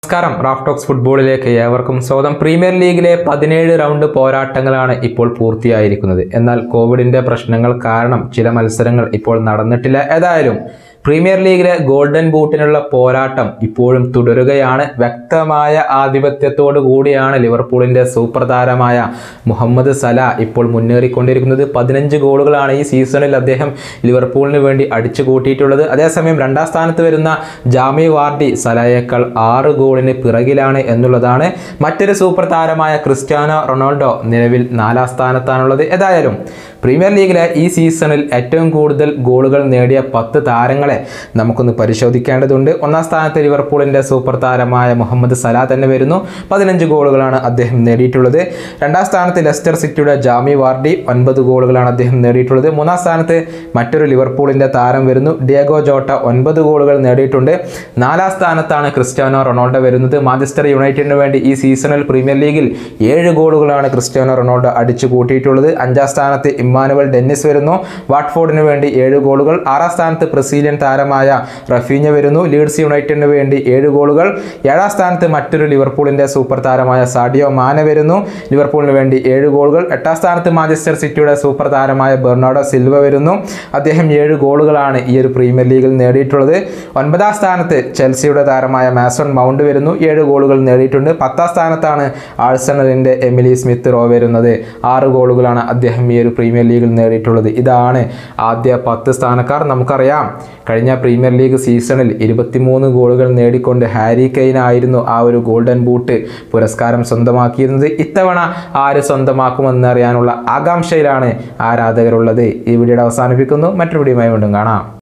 നമസ്കാരം റാഫ്റ്റോക്സ് ഫുട്ബോളിലേക്ക് ഏവർക്കും സ്വാഗതം പ്രീമിയർ ലീഗിലെ പതിനേഴ് റൗണ്ട് പോരാട്ടങ്ങളാണ് ഇപ്പോൾ പൂർത്തിയായിരിക്കുന്നത് എന്നാൽ കോവിഡിന്റെ പ്രശ്നങ്ങൾ കാരണം ചില മത്സരങ്ങൾ ഇപ്പോൾ നടന്നിട്ടില്ല ഏതായാലും പ്രീമിയർ ലീഗിലെ ഗോൾഡൻ ബൂട്ടിനുള്ള പോരാട്ടം ഇപ്പോഴും തുടരുകയാണ് വ്യക്തമായ ആധിപത്യത്തോടു കൂടിയാണ് ലിവർപൂളിന്റെ സൂപ്പർ താരമായ മുഹമ്മദ് സല ഇപ്പോൾ മുന്നേറിക്കൊണ്ടിരിക്കുന്നത് പതിനഞ്ച് ഗോളുകളാണ് ഈ സീസണിൽ അദ്ദേഹം ലിവർപൂളിന് വേണ്ടി അടിച്ചു കൂട്ടിയിട്ടുള്ളത് അതേസമയം രണ്ടാം സ്ഥാനത്ത് വരുന്ന ജാമി വാർഡി സലയേക്കാൾ ആറ് ഗോളിന് പിറകിലാണ് എന്നുള്ളതാണ് മറ്റൊരു സൂപ്പർ താരമായ ക്രിസ്ത്യാനോ റൊണാൾഡോ നിലവിൽ നാലാം സ്ഥാനത്താണുള്ളത് ഏതായാലും പ്രീമിയർ ലീഗിലെ ഈ സീസണിൽ ഏറ്റവും കൂടുതൽ ഗോളുകൾ നേടിയ പത്ത് താരങ്ങളെ നമുക്കൊന്ന് പരിശോധിക്കേണ്ടതുണ്ട് ഒന്നാം സ്ഥാനത്ത് ലിവർപൂളിന്റെ സൂപ്പർ താരമായ മുഹമ്മദ് സലാ തന്നെ വരുന്നു പതിനഞ്ച് ഗോളുകളാണ് അദ്ദേഹം നേടിയിട്ടുള്ളത് രണ്ടാം സ്ഥാനത്ത് ലെസ്റ്റർ സിറ്റിയുടെ ജാമി വാർഡി ഒൻപത് ഗോളുകളാണ് അദ്ദേഹം നേടിയിട്ടുള്ളത് മൂന്നാം സ്ഥാനത്ത് മറ്റൊരു ലിവർപൂളിന്റെ താരം വരുന്നു ഡിയഗോ ജോട്ട ഒൻപത് ഗോളുകൾ നേടിയിട്ടുണ്ട് നാലാം സ്ഥാനത്താണ് ക്രിസ്ത്യാനോ റൊണാൾഡോ വരുന്നത് മാഞ്ചസ്റ്റർ യുണൈറ്റഡിന് വേണ്ടി ഈ സീസണിൽ പ്രീമിയർ ലീഗിൽ ഏഴ് ഗോളുകളാണ് ക്രിസ്ത്യാനോ റൊണാൾഡോ അടിച്ചു കൂട്ടിയിട്ടുള്ളത് അഞ്ചാം സ്ഥാനത്ത് ഇമ്മാനുവൽ ഡെന്നിസ് വരുന്നു വാട്ട്ഫോർഡിന് വേണ്ടി ഏഴ് ഗോളുകൾ ആറാം സ്ഥാനത്ത് ബ്രസീലിയൻ താരമായ റഫീഞ്ഞ വരുന്നു ലീഡ്സ് യുണൈറ്റഡിന് വേണ്ടി ഏഴ് ഗോളുകൾ ഏഴാം സ്ഥാനത്ത് മറ്റൊരു ലിവർപൂളിന്റെ സൂപ്പർ താരമായ സാഡിയോ മാന വരുന്നു ലിവർപൂളിന് വേണ്ടി ഏഴ് ഗോളുകൾ എട്ടാം സ്ഥാനത്ത് മാഞ്ചസ്റ്റർ സിറ്റിയുടെ സൂപ്പർ താരമായ ബെർണാഡോ സിൽവ വരുന്നു അദ്ദേഹം ഏഴ് ഗോളുകളാണ് ഈ ഒരു പ്രീമിയർ ലീഗിൽ നേടിയിട്ടുള്ളത് ഒൻപതാം സ്ഥാനത്ത് ചെൽസിയുടെ താരമായ മാസൺ മൗണ്ട് വരുന്നു ഏഴ് ഗോളുകൾ നേടിയിട്ടുണ്ട് പത്താം സ്ഥാനത്താണ് ആഴ്സണലിന്റെ എമിലി സ്മിത്ത് റോ വരുന്നത് ആറ് ഗോളുകളാണ് അദ്ദേഹം ഈ ഒരു പ്രീമിയർ ലീഗിൽ നേടിയിട്ടുള്ളത് ഇതാണ് ആദ്യ പത്ത് സ്ഥാനക്കാർ നമുക്കറിയാം കഴിഞ്ഞ പ്രീമിയർ ലീഗ് സീസണിൽ ഇരുപത്തിമൂന്ന് ഗോളുകൾ നേടിക്കൊണ്ട് ഹാരി കെയ്ൻ ആയിരുന്നു ആ ഒരു ഗോൾഡൻ ബൂട്ട് പുരസ്കാരം സ്വന്തമാക്കിയിരുന്നത് ഇത്തവണ ആര് സ്വന്തമാക്കുമെന്ന് അറിയാനുള്ള ആകാംക്ഷയിലാണ് ആരാധകരുള്ളത് ഈ വീഡിയോ അവസാനിപ്പിക്കുന്നു മറ്റൊരു വീഡിയോയുമായി വീണ്ടും കാണാം